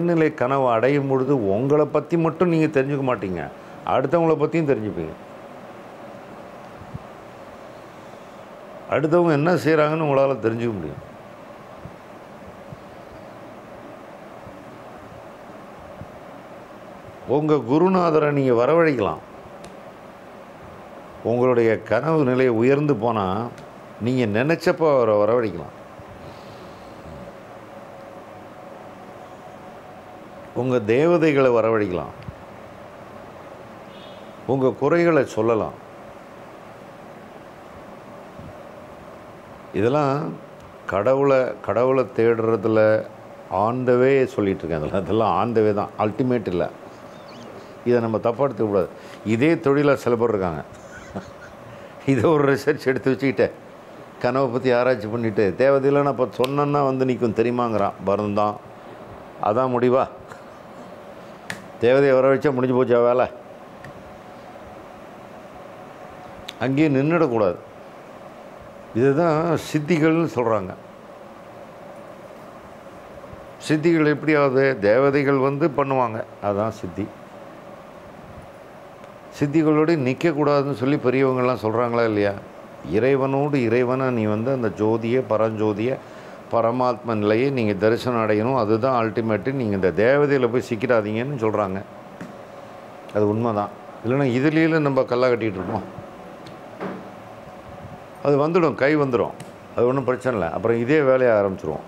உயர்நிலை கனவு அடையும் பொழுது உங்களை பற்றி மட்டும் நீங்கள் தெரிஞ்சுக்க மாட்டீங்க அடுத்தவங்கள பற்றியும் தெரிஞ்சுப்பீங்க அடுத்தவங்க என்ன செய்கிறாங்கன்னு உங்களால் தெரிஞ்சுக்க முடியும் உங்கள் குருநாதரை நீங்கள் வரவழைக்கலாம் உங்களுடைய கனவு நிலை உயர்ந்து போனால் நீங்கள் நினச்சப்போ அவரை வரவழைக்கலாம் உங்கள் தேவதைகளை வரவழைக்கலாம் உங்கள் குறைகளை சொல்லலாம் இதெல்லாம் கடவுளை கடவுளை தேடுறதுல ஆண்டவே சொல்லிட்டு இருக்கேன் அதெல்லாம் அதெல்லாம் ஆண்டவே தான் அல்டிமேட் இல்லை இதை நம்ம தப்பாக எடுத்துக்கூடாது இதே தொழிலாக சில பேர் இருக்காங்க இதை ஒரு ரிசர்ச் எடுத்து வச்சுக்கிட்டு கனவை பற்றி ஆராய்ச்சி பண்ணிவிட்டு தேவதையில் நான் இப்போ சொன்னேன்னா வந்து நிற்கும் தெரியுமாங்கிறான் பருந்தான் அதான் முடிவா தேவதையை வர வச்சா முடிஞ்சு போச்சா வேலை அங்கேயே நின்றுடக்கூடாது இதுதான் சித்திகள்னு சொல்கிறாங்க சித்திகள் எப்படியாவது தேவதைகள் வந்து பண்ணுவாங்க அதுதான் சித்தி சித்திகளோடு நிற்கக்கூடாதுன்னு சொல்லி பெரியவங்கள்லாம் சொல்கிறாங்களா இல்லையா இறைவனோடு இறைவனை நீ வந்து அந்த ஜோதியை பரஞ்சோதியை பரமாத்ம நிலையை நீங்கள் தரிசனம் அடையணும் அதுதான் அல்டிமேட்டு நீங்கள் இந்த தேவதையில் போய் சிக்கிடாதீங்கன்னு சொல்கிறாங்க அது உண்மைதான் இல்லைன்னா இதுலேயே நம்ம கல்லா கட்டிகிட்டு இருப்போம் அது வந்துடும் கை வந்துடும் அது ஒன்றும் பிரச்சனை இல்லை அப்புறம் இதே வேலையை ஆரம்பிச்சிருவோம்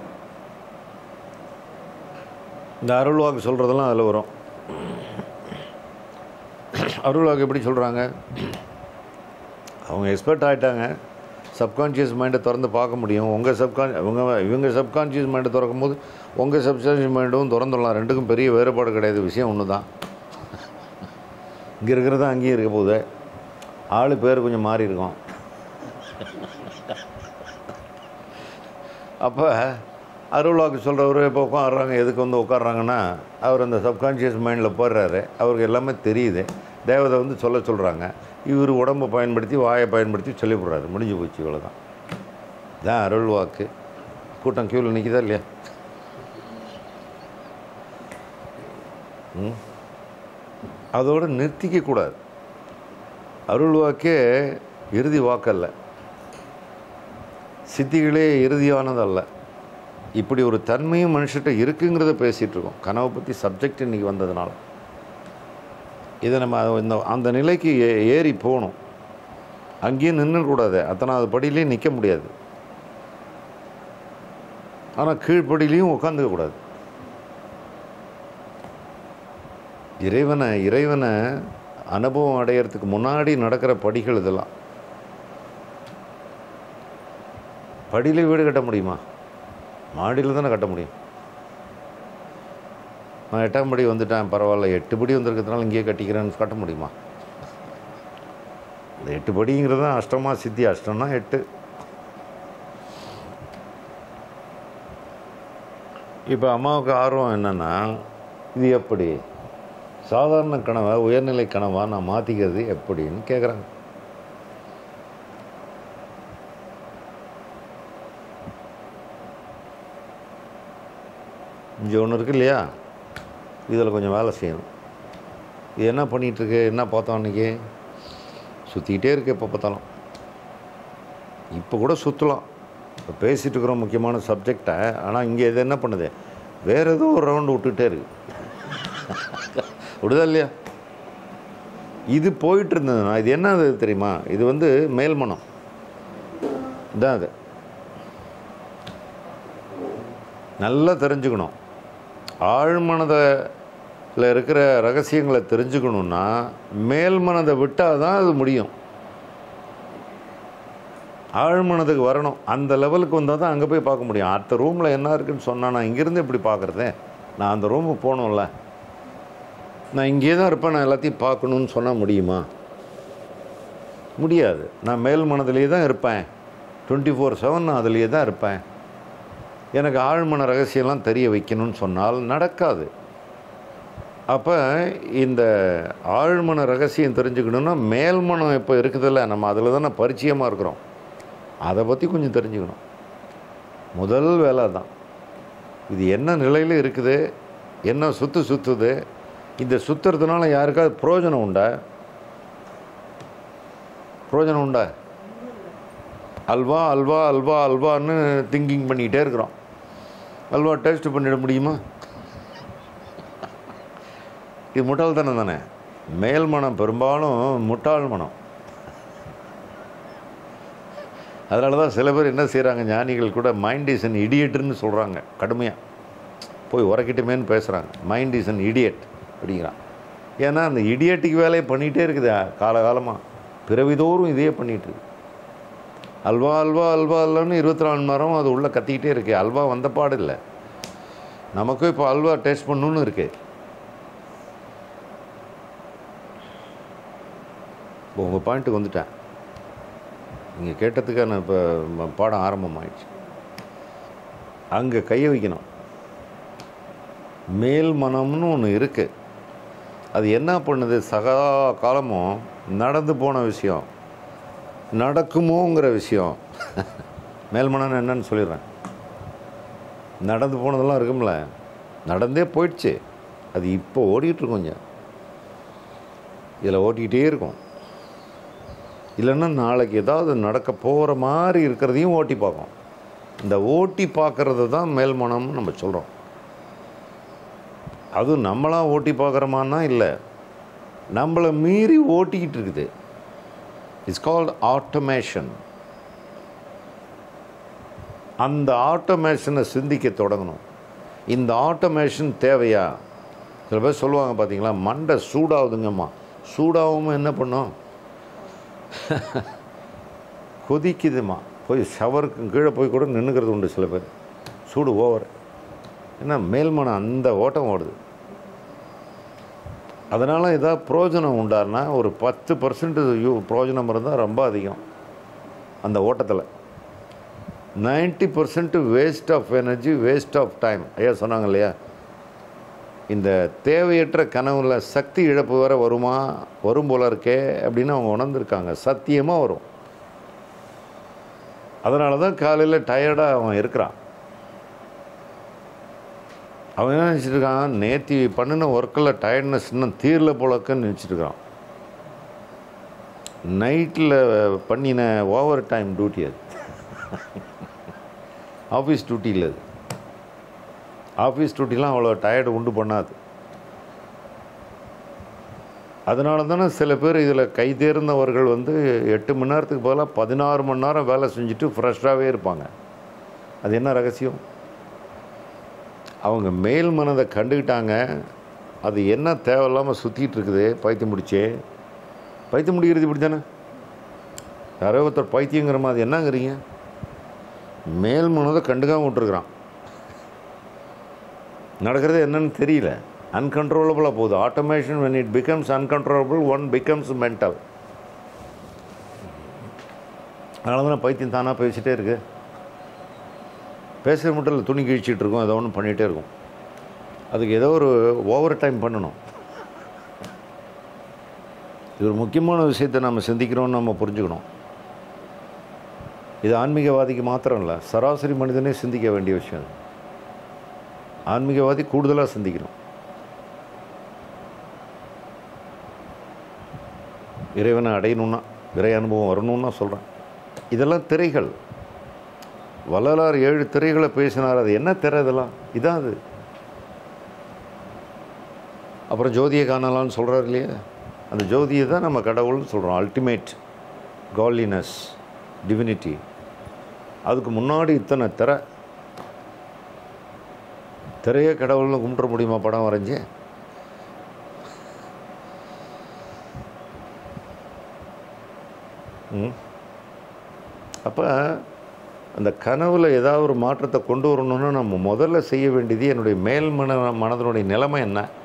இந்த அருள்வாக்கு சொல்கிறதெல்லாம் அதில் வரும் அருள்வாக்கு எப்படி சொல்கிறாங்க அவங்க எக்ஸ்பர்ட் ஆகிட்டாங்க சப்கான்ஷியஸ் மைண்டை திறந்து பார்க்க முடியும் உங்கள் சப்கான் இவங்க இவங்க சப்கான்ஷியஸ் மைண்டை திறக்கும் போது உங்கள் சப்கான்ஷியஸ் மைண்டும் திறந்துடலாம் ரெண்டுக்கும் பெரிய வேறுபாடு கிடையாது விஷயம் ஒன்று தான் இங்கே இருக்கிறது அங்கேயும் இருக்க போகுது ஆள் பேர் கொஞ்சம் மாறி இருக்கும் அப்போ அருள்வாக்கு சொல்கிறவர் இப்போ உட்காடுறாங்க எதுக்கு வந்து உட்காடுறாங்கன்னா அவர் அந்த சப்கான்ஷியஸ் மைண்டில் போடுறாரு அவருக்கு எல்லாமே தெரியுது தேவதை வந்து சொல்ல சொல்கிறாங்க இவர் உடம்பை பயன்படுத்தி வாயை பயன்படுத்தி சொல்லிவிடுறாரு முடிஞ்சு போச்சு இவ்வளோதான் இதான் அருள் வாக்கு கூட்டம் க்யூவில் நிற்கிதா இல்லையா ம் அதோடு நிறுத்திக்க கூடாது அருள் வாக்கே இறுதி வாக்கல்ல சித்திகளே இறுதியானதல்ல இப்படி ஒரு தன்மையும் மனுஷர்கிட்ட இருக்குங்கிறத பேசிகிட்டு இருக்கோம் கனவை பற்றி சப்ஜெக்ட் இன்றைக்கி வந்ததுனால இதை நம்ம இந்த அந்த நிலைக்கு ஏ ஏறி போகணும் அங்கேயும் நின்றுக்கூடாது அத்தனாவது படியிலையும் நிற்க முடியாது ஆனால் கீழ்ப்படியிலையும் உட்காந்துக்க கூடாது இறைவனை இறைவனை அனுபவம் அடையிறதுக்கு முன்னாடி நடக்கிற படிகள் இதெல்லாம் படியில் வீடு கட்ட முடியுமா மாடியில் தானே கட்ட முடியும் நான் எட்டாம் படி வந்துட்டேன் பரவாயில்ல எட்டு படி வந்திருக்கிறதுனால இங்கேயே கட்டிக்கிறேன்னு கட்ட முடியுமா இந்த எட்டு படிங்கிறது தான் அஷ்டமா சித்தி அஷ்டம்னா எட்டு இப்போ அம்மாவுக்கு ஆர்வம் என்னென்னா இது எப்படி சாதாரண கனவை உயர்நிலை கனவா நான் மாற்றிக்கிறது எப்படின்னு கேட்குறாங்க இங்கே ஒன்று இருக்கு இல்லையா இதில் கொஞ்சம் வேலை செய்யணும் இது என்ன பண்ணிகிட்ருக்கு என்ன பார்த்தோம் அன்றைக்கி சுற்றிக்கிட்டே இருக்கு எப்போ பார்த்தாலும் இப்போ கூட சுற்றலாம் இப்போ பேசிகிட்டு இருக்கிறோம் முக்கியமான சப்ஜெக்டை ஆனால் இங்கே இது என்ன பண்ணுது வேறு ஏதோ ஒரு ரவுண்டு விட்டுக்கிட்டே இருக்கு விடுதா இல்லையா இது போயிட்டு இருந்ததுன்னா இது என்ன அது தெரியுமா இது வந்து மேல்மனம் இதான் அது நல்லா தெரிஞ்சுக்கணும் ஆழ்மனதில் இருக்கிற ரகசியங்களை தெரிஞ்சுக்கணுன்னா மேல்மனதை விட்டால் தான் அது முடியும் ஆழ்மனதுக்கு வரணும் அந்த லெவலுக்கு வந்தால் தான் அங்கே போய் பார்க்க முடியும் அடுத்த ரூமில் என்ன இருக்குன்னு சொன்னால் நான் இங்கேருந்து எப்படி பார்க்குறதே நான் அந்த ரூமுக்கு போகணும்ல நான் இங்கே தான் இருப்பேன் நான் எல்லாத்தையும் பார்க்கணுன்னு சொன்னால் முடியுமா முடியாது நான் மேல் மனதிலே தான் இருப்பேன் டுவெண்ட்டி ஃபோர் செவன் நான் அதிலேயே தான் இருப்பேன் எனக்கு ஆழ்மன ரகசியம்லாம் தெரிய வைக்கணும்னு சொன்னால் நடக்காது அப்போ இந்த ஆழ்மன ரகசியம் தெரிஞ்சுக்கணுன்னா மேல்மனம் இப்போ இருக்குதில்ல நம்ம அதில் தானே பரிச்சயமாக இருக்கிறோம் அதை பற்றி கொஞ்சம் தெரிஞ்சுக்கணும் முதல் வேலை தான் இது என்ன நிலையில் இருக்குது என்ன சுற்று சுற்றுது இந்த சுற்றுறதுனால யாருக்காவது பிரயோஜனம் உண்டா பிரயோஜனம் உண்டா அல்வா அல்வா அல்வா அல்வான்னு திங்கிங் பண்ணிக்கிட்டே இருக்கிறோம் அல்வா டேஸ்ட் பண்ணிட முடியுமா இது முட்டாள்தனம் தானே மேல் மனம் பெரும்பாலும் முட்டாள் மனம் அதனால தான் சில பேர் என்ன செய்கிறாங்க ஞானிகள் கூட மைண்ட் இஸ் அன் இடியட்டுன்னு சொல்கிறாங்க கடுமையாக போய் உரைக்கிட்டுமேன்னு பேசுகிறாங்க மைண்ட் இஸ் அன் இடியட் அப்படிங்கிறான் ஏன்னா அந்த இடியட்டுக்கு வேலையை பண்ணிகிட்டே இருக்குது காலகாலமாக பிறவிதோறும் இதே பண்ணிகிட்டு இருக்கு அல்வா அல்வா அல்வா அல்வான்னு இருபத்தி நாலு மணி நேரம் அது உள்ளே கத்திக்கிட்டே இருக்கு அல்வா வந்த பாடு இல்லை நமக்கும் இப்போ அல்வா டேஸ்ட் பண்ணணும்னு இருக்கு இப்போ உங்கள் பாயிண்ட்டுக்கு வந்துட்டேன் நீங்கள் கேட்டதுக்கான இப்போ ம- பாடம் ஆரம்பமாயிடுச்சு அங்கே கையை வைக்கணும் மேல் மனம்னு ஒன்று இருக்குது அது என்ன பண்ணுது சகா காலமும் நடந்து போன விஷயம் நடக்குமோங்கிற விஷயம் மேல் மனம்னு என்னன்னு சொல்லிடுறேன் நடந்து போனதெல்லாம் இருக்கும்ல நடந்தே போயிடுச்சு அது இப்போ ஓடிட்டுருக்கும் கொஞ்சம் இதில் ஓட்டிக்கிட்டே இருக்கும் இல்லைன்னா நாளைக்கு ஏதாவது நடக்க போகிற மாதிரி இருக்கிறதையும் ஓட்டி பார்க்கும் இந்த ஓட்டி பார்க்கறது தான் மேல் மனம்னு நம்ம சொல்கிறோம் அதுவும் நம்மளாம் ஓட்டி பார்க்குறோமான்னா இல்லை நம்மளை மீறி ஓட்டிக்கிட்டு இருக்குது இட்ஸ் கால்ட் ஆட்டோமேஷன் அந்த ஆட்டோமேஷனை சிந்திக்க தொடங்கணும் இந்த ஆட்டோமேஷன் தேவையா சில பேர் சொல்லுவாங்க பார்த்தீங்களா மண்டை சூடாகுதுங்கம்மா சூடாகவும் என்ன பண்ணும் கொதிக்குதுமா போய் ஷவருக்கு கீழே போய் கூட நின்றுக்கிறது உண்டு சில பேர் சூடு ஓவர் ஏன்னா மேல்மனம் அந்த ஓட்டம் ஓடுது அதனால் ஏதாவது பிரயோஜனம் உண்டாருன்னா ஒரு பத்து பர்சன்ட் யூ பிரயோஜனம் இருந்தால் ரொம்ப அதிகம் அந்த ஓட்டத்தில் 90% percent waste of energy waste of time ஐயா சொன்னாங்க இல்லையா இந்த தேவையற்ற கனவுல சக்தி இழப்பு வேற வருமா வரும் போல இருக்கே அப்படின்னு அவங்க உணர்ந்திருக்காங்க சத்தியமாக வரும் அதனால தான் காலையில் டயர்டாக அவன் இருக்கிறான் அவன் என்ன நினச்சிட்டு இருக்கான் நேத்தி பண்ணின ஒர்க்கில் டயர்ட்னஸ் இன்னும் தீரல போலக்குன்னு நினச்சிட்டு இருக்கான் நைட்டில் பண்ணின ஓவர் டைம் டியூட்டி அது ஆஃபீஸ் டியூட்டியில் அது ஆஃபீஸ் டியூட்டிலாம் அவ்வளோ டயர்டு உண்டு பண்ணாது அதனால தானே சில பேர் இதில் கை தேர்ந்தவர்கள் வந்து எட்டு மணி நேரத்துக்கு பதிலாக பதினாறு மணி நேரம் வேலை செஞ்சுட்டு ஃப்ரெஷ்ஷாகவே இருப்பாங்க அது என்ன ரகசியம் அவங்க மேல் மனதை கண்டுக்கிட்டாங்க அது என்ன தேவையில்லாமல் சுற்றிட்டு இருக்குது பைத்தியம் முடிச்சே பைத்தியம் முடிக்கிறது இப்படி தானே யாரோ ஒருத்தர் பைத்தியங்கிற மாதிரி என்னங்கிறீங்க மேல் மனதை கண்டுக்காம விட்டுருக்குறான் நடக்கிறது என்னன்னு தெரியல அன்கண்ட்ரோலபுளாக போகுது automation when it becomes uncontrollable one becomes mental அதனால தான் பைத்தியம் தானாக பேசிட்டே இருக்கு பேசுகிற மட்டும் இல்லை துணி கிழிச்சிட்டு இருக்கும் ஏதோ ஒன்று பண்ணிகிட்டே இருக்கும் அதுக்கு ஏதோ ஒரு ஓவர் டைம் பண்ணணும் இது ஒரு முக்கியமான விஷயத்தை நம்ம சிந்திக்கிறோம்னு நம்ம புரிஞ்சுக்கணும் இது ஆன்மீகவாதிக்கு மாத்திரம் இல்லை சராசரி மனிதனே சிந்திக்க வேண்டிய விஷயம் அது ஆன்மீகவாதி கூடுதலாக சிந்திக்கணும் இறைவனை அடையணும்னா இறை அனுபவம் வரணும்னா சொல்கிறேன் இதெல்லாம் திரைகள் வள்ளலார் ஏழு திரைகளை பேசினார் அது என்ன திரை இதெல்லாம் இதான் அது அப்புறம் ஜோதியை காணலாம்னு சொல்கிறார் இல்லையா அந்த ஜோதியை தான் நம்ம கடவுள்னு சொல்கிறோம் அல்டிமேட் காட்லினஸ் டிவினிட்டி அதுக்கு முன்னாடி இத்தனை திரை திரையே கடவுள்னு கும்பிட முடியுமா படம் வரைஞ்சி ம் அப்போ அந்த கனவுல ஏதாவது ஒரு மாற்றத்தை கொண்டு வரணும்னா நம்ம முதல்ல செய்ய வேண்டியது என்னுடைய மேல் மன மனதனுடைய நிலைமை என்ன